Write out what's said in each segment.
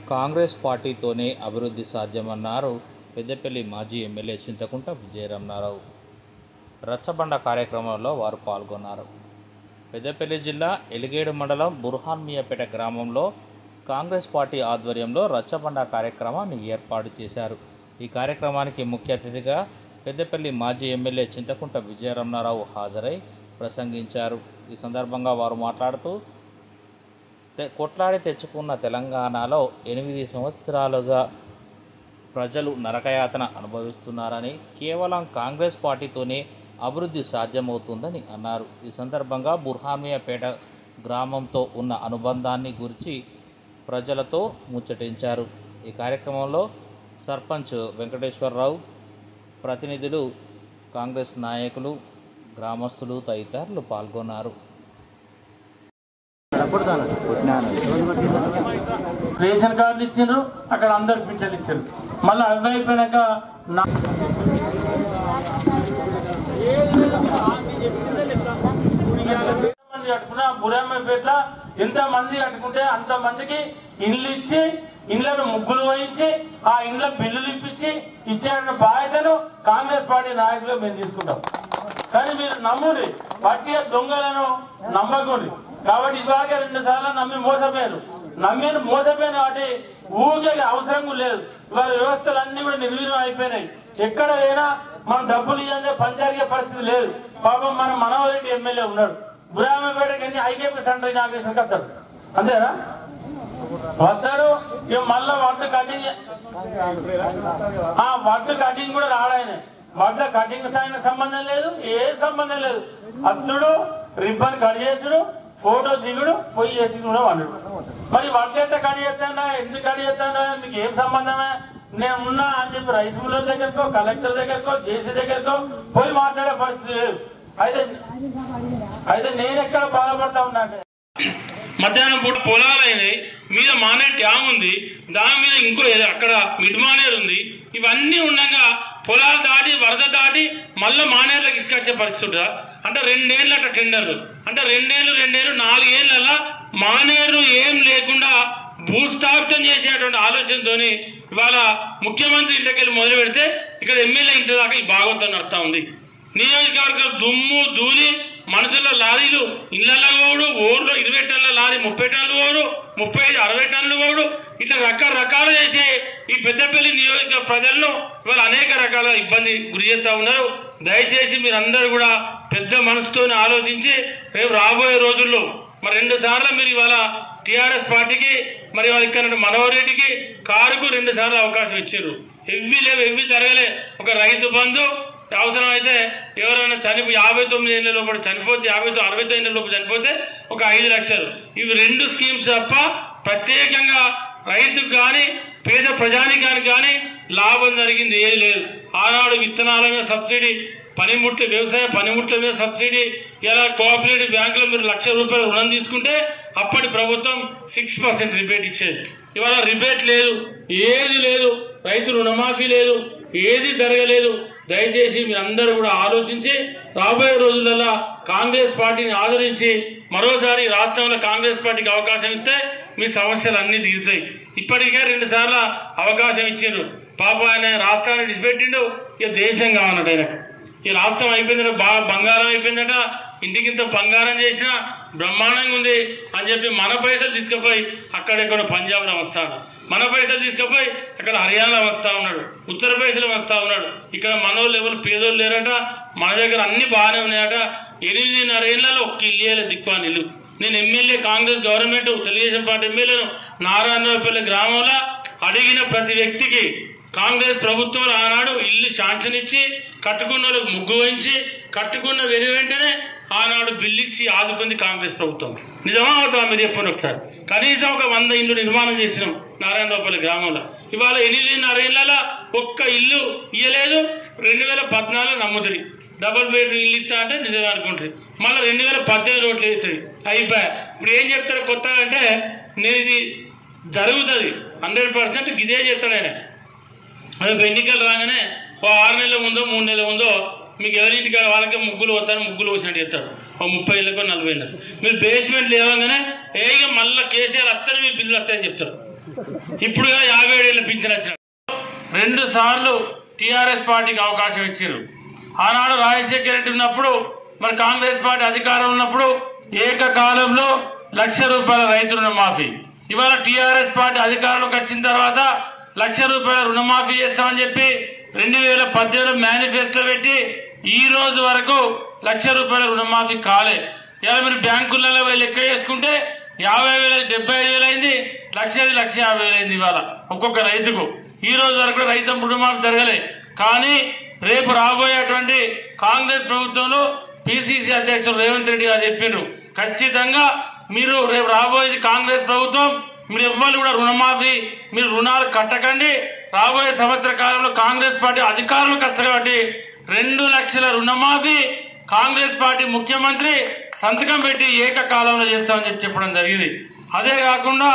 కాంగ్రెస్ పార్టీతోనే అభివృద్ధి సాధ్యమన్నారు పెద్దపల్లి మాజీ ఎమ్మెల్యే చింతకుంట విజయరమణారావు రచ్చబండ కార్యక్రమంలో వారు పాల్గొన్నారు పెద్దపల్లి జిల్లా ఎలిగేడు మండలం బుర్హాన్మియాపేట గ్రామంలో కాంగ్రెస్ పార్టీ ఆధ్వర్యంలో రచ్చబండ కార్యక్రమాన్ని ఏర్పాటు చేశారు ఈ కార్యక్రమానికి ముఖ్య అతిథిగా పెద్దపల్లి మాజీ ఎమ్మెల్యే చింతకుంట విజయరమణారావు హాజరై ప్రసంగించారు ఈ సందర్భంగా వారు మాట్లాడుతూ తె- కొట్లాడి తెచ్చుకున్న తెలంగాణలో ఎనిమిది సంవత్సరాలుగా ప్రజలు నరకయాతన అనుభవిస్తున్నారని కేవలం కాంగ్రెస్ పార్టీతోనే అభివృద్ధి సాధ్యమవుతుందని అన్నారు ఈ సందర్భంగా బుర్హామియాపేట గ్రామంతో ఉన్న అనుబంధాన్ని గురించి ప్రజలతో ముచ్చటించారు ఈ కార్యక్రమంలో సర్పంచ్ వెంకటేశ్వరరావు ప్రతినిధులు కాంగ్రెస్ నాయకులు గ్రామస్తులు తదితరులు పాల్గొన్నారు రేషన్ కార్డులు ఇచ్చిండ్రు అక్కడ అందరు పింఛన్లు ఇచ్చారు మళ్ళీ అవి అయిపోయినాక నా మంది కట్టుకున్నా బురామపేట ఎంత మంది కట్టుకుంటే అంత మందికి ఇండ్లు ఇచ్చి ఇండ్లను ముగ్గులు వహించి ఆ ఇండ్ల బిల్లులు ఇప్పించి ఇచ్చే బాధ్యతను కాంగ్రెస్ పార్టీ నాయకులు మేము తీసుకుంటాం కానీ మీరు నమ్ముడి పట్టిన దొంగలను నమ్మకండి కాబట్టి ఇవాళ రెండు సార్లు నమ్మి మోసపోయారు నమ్మి మోసపోయిన కాబట్టి ఊరికే అవసరం కూడా లేదు ఇవాళ వ్యవస్థలు అన్ని కూడా నిర్వీర్యం అయిపోయినాయి ఎక్కడ అయినా మనం డబ్బులు ఇవ్వాలంటే పనిచేసే పరిస్థితి లేదు పాపం మన మనోరెడ్డి ఎమ్మెల్యే ఉన్నాడు బురామపేటకి అన్ని ఐకేపీ సెంటర్ ఇనాగ్రేషన్ కడతారు అంతేనా వస్తారు ఇక మళ్ళా వడ్లు కటింగ్ ఆ వడ్లు కటింగ్ కూడా రాడాయన వడ్ల కటింగ్ సాగిన సంబంధం లేదు ఏ సంబంధం లేదు అచ్చుడు రిబ్బన్ కట్ చేసుడు ఫోటో దిగుడు పొయ్యి చేసి కూడా వండుడు మరి వడ్లు ఎట్లా కట్ చేస్తానా ఎందుకు కట్ చేస్తానా మీకు ఏం సంబంధమే నేను ఉన్నా అని చెప్పి రైస్ మిల్లర్ దగ్గరకో కలెక్టర్ దగ్గరకో జేసీ దగ్గరకో పోయి మాట్లాడే పరిస్థితి లేదు అయితే అయితే నేను ఎక్కడ బాధపడతా ఉన్నా అంటే మధ్యాహ్నం పూట పొలాలు అయినాయి మీద మానే డ్యామ్ ఉంది దాని మీద ఇంకో ఏదో అక్కడ మిడ్ మానేరు ఉంది ఇవన్నీ ఉండగా పొలాలు దాటి వరద దాటి మళ్ళీ మానేర్లకు ఇసుకొచ్చే పరిస్థితి ఉంటుందా అంటే రెండేళ్ళు అట్లా టెండర్లు అంటే రెండేళ్ళు రెండేళ్ళు నాలుగేళ్ళ మానేరు ఏం లేకుండా భూస్థాపితం చేసేటువంటి ఆలోచనతోని ఇవాళ ముఖ్యమంత్రి ఇంటికెళ్ళి మొదలు పెడితే ఇక్కడ ఎమ్మెల్యే ఇంటి దాకా ఈ భాగవతం నడుతా ఉంది నియోజకవర్గం దుమ్ము ధూళి మనుషుల లారీలు ఇళ్లలో పోడు ఊర్లో ఇరవై టన్నుల లారీ ముప్పై టన్నులు పోడు ముప్పై ఐదు అరవై టన్నులు పోడు ఇట్లా రకరకాలు చేసే ఈ పెద్దపల్లి నియోజక ప్రజలను ఇవాళ అనేక రకాల ఇబ్బంది గురి చేస్తా ఉన్నారు దయచేసి మీరందరూ కూడా పెద్ద మనసుతోనే ఆలోచించి రేపు రాబోయే రోజుల్లో మరి రెండు సార్లు మీరు ఇవాళ టిఆర్ఎస్ పార్టీకి మరి వాళ్ళ ఇక్కడ మనోహర్ రెడ్డికి కారుకు రెండు సార్లు అవకాశం ఇచ్చారు ఎవ్వి లేవు ఎవ్వి జరగలే ఒక రైతు బంధు అవసరం అయితే ఎవరైనా చనిపో యాభై తొమ్మిది ఏళ్ళ లోపల చనిపోతే యాభై తొమ్మిది అరవై తొమ్మిది ఏళ్ళ లోపల చనిపోతే ఒక ఐదు లక్షలు ఇవి రెండు స్కీమ్స్ తప్ప ప్రత్యేకంగా రైతుకు కానీ పేద ప్రజానికానికి కానీ లాభం జరిగింది ఏది లేదు ఆనాడు విత్తనాల మీద సబ్సిడీ పనిముట్లు వ్యవసాయ పనిముట్ల మీద సబ్సిడీ ఇలా కోఆపరేటివ్ బ్యాంకులో మీరు లక్ష రూపాయలు రుణం తీసుకుంటే అప్పటి ప్రభుత్వం సిక్స్ పర్సెంట్ రిబేట్ ఇచ్చేది ఇవాళ రిబేట్ లేదు ఏది లేదు రైతు రుణమాఫీ లేదు ఏది జరగలేదు దయచేసి మీరందరూ కూడా ఆలోచించి రాబోయే రోజులలో కాంగ్రెస్ పార్టీని ఆదరించి మరోసారి రాష్ట్రంలో కాంగ్రెస్ పార్టీకి అవకాశం ఇస్తే మీ సమస్యలు అన్ని తీరుతాయి ఇప్పటికే రెండు సార్లు అవకాశం ఇచ్చిండ్రు పాప ఆయన రాష్ట్రాన్ని విడిచిపెట్టిండు ఇక దేశం కావన్నట్టు ఆయనకు ఈ రాష్ట్రం అయిపోయిందట బాగా బంగారం అయిపోయిందట ఇంటికింత బంగారం చేసినా బ్రహ్మాండంగా ఉంది అని చెప్పి మన పైసలు తీసుకుపోయి అక్కడెక్కడ పంజాబ్లో వస్తాడు మన పైసలు తీసుకుపోయి అక్కడ హర్యానా వస్తా ఉన్నాడు ఉత్తరప్రదేశ్లో వస్తా ఉన్నాడు ఇక్కడ మనోళ్ళు ఎవరు పేదోళ్ళు లేరట మన దగ్గర అన్ని బాగానే ఉన్నాయట ఎనిమిదిన్నర ఏళ్లలో ఒక్క ఇల్లు వేయలేదు దిక్పాని ఇల్లు నేను MLA Congress government Telugu Desam party ఎమ్మెల్యేను నారాయణరావుపల్లి గ్రామంలో అడిగిన ప్రతి వ్యక్తికి కాంగ్రెస్ ప్రభుత్వం ఆనాడు ఇల్లు శాంక్షన్ ఇచ్చి కట్టుకున్న వాళ్ళకి ముగ్గు వహించి కట్టుకున్న వెను వెంటనే ఆనాడు బిల్లు ఇచ్చి ఆదుకుంది కాంగ్రెస్ ప్రభుత్వం నిజమా అవుతావా మీరు చెప్పండి ఒకసారి కనీసం ఒక వంద ఇల్లు నిర్మాణం చేసినాం నారాయణరావుపల్లి గ్రామంలో ఇవాళ ఎనిమిదిన్నర ఇళ్ళలో ఒక్క ఇల్లు ఇయ్యలేదు రెండు వేల పద్నాలుగు నమ్ముతుంది డబుల్ బెడ్రూమ్ ఇల్లు ఇస్తా అంటే నిజమే అనుకుంటుంది మళ్ళీ రెండు వేల పద్దెనిమిది రోడ్లు అవుతుంది అయిపోయా ఇప్పుడు ఏం చెప్తారు కొత్తగా అంటే నేను ఇది జరుగుతుంది హండ్రెడ్ పర్సెంట్ ఇదే చెప్తాడు ఆయన రేపు ఎన్నికలు రాగానే ఓ ఆరు నెలల ముందో మూడు నెలల ముందో మీకు ఎవరింటికాడ వాళ్ళకే ముగ్గులు వస్తాను ముగ్గులు వచ్చినట్టు చెప్తాడు ఓ ముప్పై ఏళ్ళకో నలభై ఏళ్ళకు మీరు బేస్మెంట్ లేవగానే ఏగా మళ్ళీ కేసీఆర్ వస్తారు మీ బిల్లులు వస్తాయని చెప్తారు ఇప్పుడు యాభై ఏళ్ళు పింఛన్ వచ్చిన రెండు సార్లు టిఆర్ఎస్ పార్టీకి అవకాశం ఇచ్చారు ఆనాడు రాజశేఖర రెడ్డి ఉన్నప్పుడు మరి కాంగ్రెస్ పార్టీ అధికారం ఉన్నప్పుడు ఏకకాలంలో లక్ష రూపాయల రైతు రుణమాఫీ ఇవాళ టిఆర్ఎస్ పార్టీ అధికారంలోకి వచ్చిన తర్వాత లక్ష రూపాయల రుణమాఫీ చేస్తామని చెప్పి రెండు వేల పద్దెనిమిది మేనిఫెస్టో పెట్టి ఈ రోజు వరకు లక్ష రూపాయల రుణమాఫీ కాలే ఇలా మీరు బ్యాంకులలో పోయి లెక్క చేసుకుంటే యాభై వేల డెబ్బై ఐదు వేలు అయింది లక్షది లక్ష యాభై వేలు అయింది ఇవాళ ఒక్కొక్క రైతుకు ఈ రోజు వరకు కూడా రైతు రుణమాఫీ జరగలే కానీ రేపు రాబోయేటువంటి కాంగ్రెస్ ప్రభుత్వంలో పిసిసి అధ్యక్షుడు రేవంత్ రెడ్డి గారు చెప్పిండ్రు ఖచ్చితంగా మీరు రేపు రాబోయేది కాంగ్రెస్ ప్రభుత్వం మీరు ఎవ్వరు కూడా రుణమాఫీ మీరు రుణాలు కట్టకండి రాబోయే సంవత్సర కాలంలో కాంగ్రెస్ పార్టీ అధికారులకు వస్తారు కాబట్టి రెండు లక్షల రుణమాఫీ కాంగ్రెస్ పార్టీ ముఖ్యమంత్రి సంతకం పెట్టి ఏకకాలంలో చేస్తామని చెప్పి చెప్పడం జరిగింది అదే కాకుండా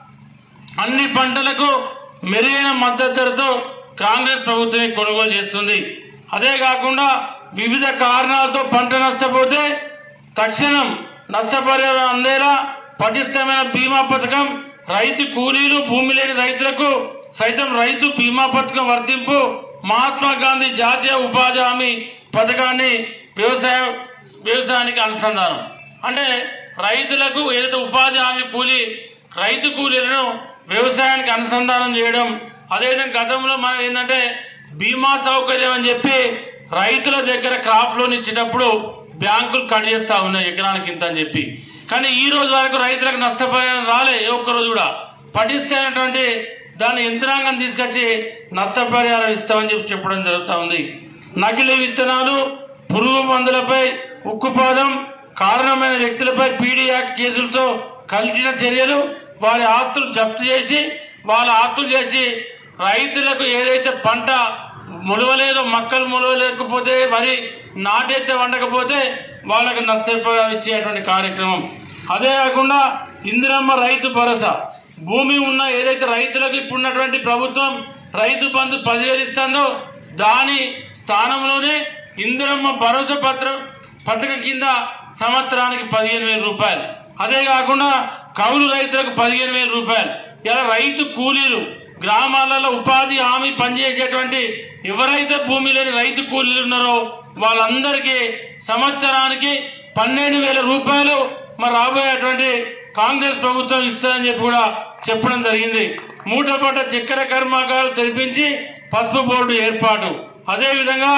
అన్ని పంటలకు మెరుగైన మద్దతు ధరతో కాంగ్రెస్ ప్రభుత్వమే కొనుగోలు చేస్తుంది అదే కాకుండా వివిధ కారణాలతో పంట నష్టపోతే తక్షణం నష్టపరిహారం అందేలా పటిష్టమైన బీమా పథకం రైతు కూలీలు భూమి లేని రైతులకు సైతం రైతు బీమా పథకం వర్తింపు మహాత్మా గాంధీ జాతీయ ఉపాధి హామీ పథకాన్ని వ్యవసాయ వ్యవసాయానికి అనుసంధానం అంటే రైతులకు ఏదైతే ఉపాధి హామీ కూలీ రైతు కూలీలను వ్యవసాయానికి అనుసంధానం చేయడం అదేవిధంగా గతంలో మనం ఏంటంటే బీమా సౌకర్యం అని చెప్పి రైతుల దగ్గర క్రాప్ లోన్ ఇచ్చేటప్పుడు బ్యాంకులు కట్ చేస్తా ఉన్నాయి ఎకరానికి ఇంత అని చెప్పి కానీ ఈ రోజు వరకు రైతులకు నష్టపరిహారం రాలే ఏ ఒక్క రోజు కూడా పటిష్టమైనటువంటి దాని యంత్రాంగం తీసుకొచ్చి నష్టపరిహారం ఇస్తామని చెప్పి చెప్పడం జరుగుతూ ఉంది నకిలీ విత్తనాలు పురుగు మందులపై ఉక్కుపాదం కారణమైన వ్యక్తులపై పీడీ యాక్ట్ కేసులతో కలిగిన చర్యలు వారి ఆస్తులు జప్తు చేసి వాళ్ళ ఆస్తులు చేసి రైతులకు ఏదైతే పంట మొలవలేదో మొక్కలు మొలవలేకపోతే వరి నాటైతే వండకపోతే వాళ్ళకు నష్టపరిహారం ఇచ్చేటువంటి కార్యక్రమం అదే కాకుండా ఇందిరమ్మ రైతు భరోసా భూమి ఉన్న ఏదైతే రైతులకు ఇప్పుడు ఉన్నటువంటి ప్రభుత్వం రైతు బంధు పదివేలు ఇస్తుందో దాని స్థానంలోనే ఇందిరమ్మ భరోసా పత్రం పథకం కింద సంవత్సరానికి పదిహేను వేల రూపాయలు అదే కాకుండా కౌలు రైతులకు పదిహేను వేల రూపాయలు ఇలా రైతు కూలీలు గ్రామాలలో ఉపాధి హామీ పనిచేసేటువంటి ఎవరైతే భూమి లేని రైతు కూలీలు ఉన్నారో వాళ్ళందరికీ సంవత్సరానికి పన్నెండు వేల రూపాయలు మరి రాబోయేటువంటి కాంగ్రెస్ ప్రభుత్వం ఇస్తుందని చెప్పి కూడా చెప్పడం జరిగింది మూట పట్ట చక్కెర కర్మాగారాలు తెరిపించి పసుపు బోర్డు ఏర్పాటు అదేవిధంగా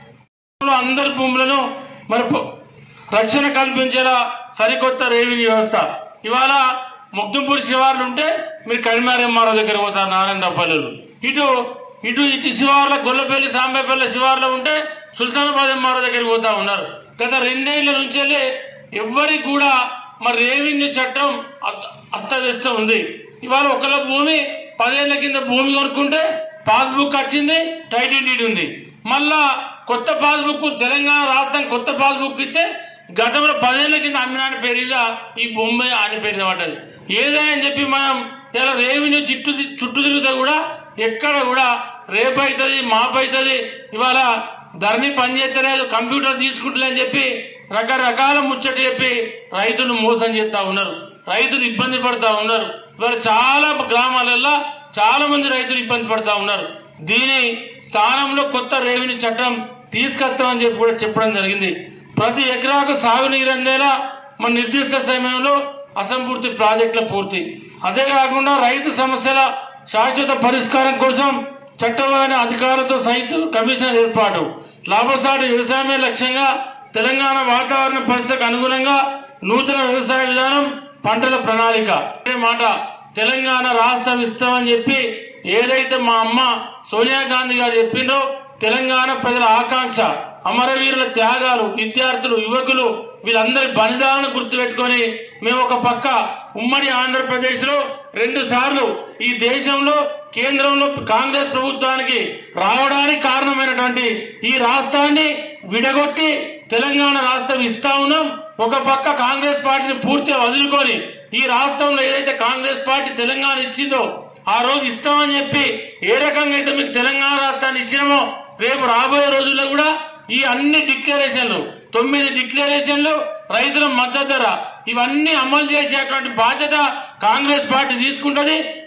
అందరి భూములను మరి ప- రక్షణ కల్పించేలా సరికొత్త రెవెన్యూ వ్యవస్థ ఇవాళ ముగ్దుంపూర్ శివార్లు ఉంటే మీరు కరిమారెమ్మారావు దగ్గర పోతారు నారాయణపల్లెలు ఇటు ఇటు ఇటు శివార్ల గొల్లపల్లి సాంబేపల్లి శివార్లో ఉంటే సుల్తానాబాద్ ఎమ్మారావు దగ్గరికి పోతా ఉన్నారు గత రెండేళ్ల నుంచి ఎవ్వరికి కూడా మరి రెవెన్యూ చట్టం అస్త- అస్తవ్యస్తం ఉంది ఇవాళ ఒకళ్ళ భూమి పదేళ్ల కింద భూమి కొనుక్కుంటే పాస్బుక్ వచ్చింది టైటిల్ డీడ్ ఉంది మళ్ళా కొత్త పాస్బుక్ తెలంగాణ రాష్ట్రం కొత్త పాస్బుక్ ఇస్తే గతంలో పదేళ్ల కింద అమ్మినాని పేరు మీద ఈ బొమ్మ ఆయన పేరు మీద పడ్డది ఏదని చెప్పి మనం ఇలా రెవెన్యూ చుట్టూ చుట్టూ తిరిగితే కూడా ఎక్కడ కూడా రేపు అవుతుంది మాపు అవుతుంది ఇవాళ ధరణి పని చేస్తలేదు కంప్యూటర్ తీసుకుంటలేని చెప్పి రకరకాల ముచ్చట చెప్పి రైతులు మోసం చేస్తా ఉన్నారు రైతులు ఇబ్బంది పడతా ఉన్నారు ఇవాళ చాలా గ్రామాలలో చాలా మంది రైతులు ఇబ్బంది పడతా ఉన్నారు దీని స్థానంలో కొత్త రెవెన్యూ చట్టం తీసుకొస్తామని చెప్పి కూడా చెప్పడం జరిగింది ప్రతి ఎకరాకు సాగునీరు అందేలా మన నిర్దిష్ట సమయంలో అసంపూర్తి ప్రాజెక్టుల పూర్తి అదే కాకుండా రైతు సమస్యల శాశ్వత పరిష్కారం కోసం చట్టమైన అధికారులతో సైతం కమిషన్ ఏర్పాటు లాభసాటి వ్యవసాయమే లక్ష్యంగా తెలంగాణ వాతావరణ పరిస్థితికి అనుగుణంగా నూతన వ్యవసాయ విధానం పంటల ప్రణాళిక అదే మాట తెలంగాణ రాష్ట్రం ఇస్తామని చెప్పి ఏదైతే మా అమ్మ సోనియా గాంధీ గారు చెప్పిందో తెలంగాణ ప్రజల ఆకాంక్ష అమరవీరుల త్యాగాలు విద్యార్థులు యువకులు వీళ్ళందరి బలిదానాలను గుర్తుపెట్టుకొని మేము ఒక పక్క ఉమ్మడి ఆంధ్రప్రదేశ్ లో రెండు సార్లు ఈ దేశంలో కేంద్రంలో కాంగ్రెస్ ప్రభుత్వానికి రావడానికి కారణమైనటువంటి ఈ రాష్ట్రాన్ని విడగొట్టి తెలంగాణ రాష్ట్రం ఇస్తా ఉన్నాం ఒక పక్క కాంగ్రెస్ పార్టీని పూర్తిగా వదులుకొని ఈ రాష్ట్రంలో ఏదైతే కాంగ్రెస్ పార్టీ తెలంగాణ ఇచ్చిందో ఆ రోజు ఇస్తామని చెప్పి ఏ రకంగా అయితే మీకు తెలంగాణ రాష్ట్రాన్ని ఇచ్చినామో రేపు రాబోయే రోజుల్లో కూడా ఈ అన్ని డిక్లరేషన్లు తొమ్మిది డిక్లరేషన్లు రైతుల మద్దతు ధర ఇవన్నీ అమలు చేసేటువంటి బాధ్యత కాంగ్రెస్ పార్టీ తీసుకుంటది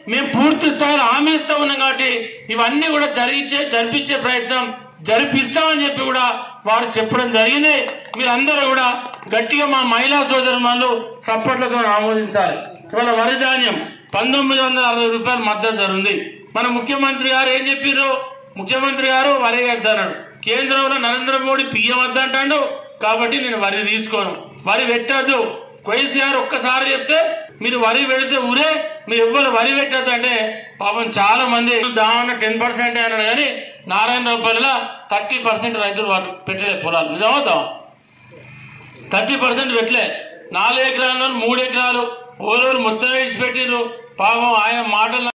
మేము పూర్తి స్థాయిలో హామీ ఇస్తా ఉన్నాం కాబట్టి ఇవన్నీ కూడా జరిగించే జరిపించే ప్రయత్నం జరిపిస్తామని చెప్పి కూడా వారు చెప్పడం జరిగింది మీరందరూ కూడా గట్టిగా మా మహిళా సోదరులు సపోర్ట్లతో ఆమోదించాలి ఇవాళ వరి ధాన్యం పంతొమ్మిది వందల అరవై రూపాయల మద్దతు ధర ఉంది మన ముఖ్యమంత్రి గారు ఏం చెప్పారు ముఖ్యమంత్రి గారు వరి అన్నాడు కేంద్రంలో నరేంద్ర మోడీ పియ్యం వద్దంటాడు కాబట్టి నేను వరి తీసుకోను వరి పెట్టద్దు కేసీఆర్ ఒక్కసారి చెప్తే మీరు వరి పెడితే ఊరే మీరు ఎవ్వరు వరి పెట్టద్దు అంటే పాపం చాలా మంది దామన్న టెన్ పర్సెంట్ అన్నాడు కానీ నారాయణరావుపల్లిలో థర్టీ పర్సెంట్ రైతులు వాళ్ళు పెట్టలే పొలాలు నిజమవుతాం థర్టీ పర్సెంట్ పెట్టలే నాలుగు ఎకరాలు మూడు ఎకరాలు ఓరోలు మొత్తం వేసి పెట్టిర్రు పాపం ఆయన మాటలు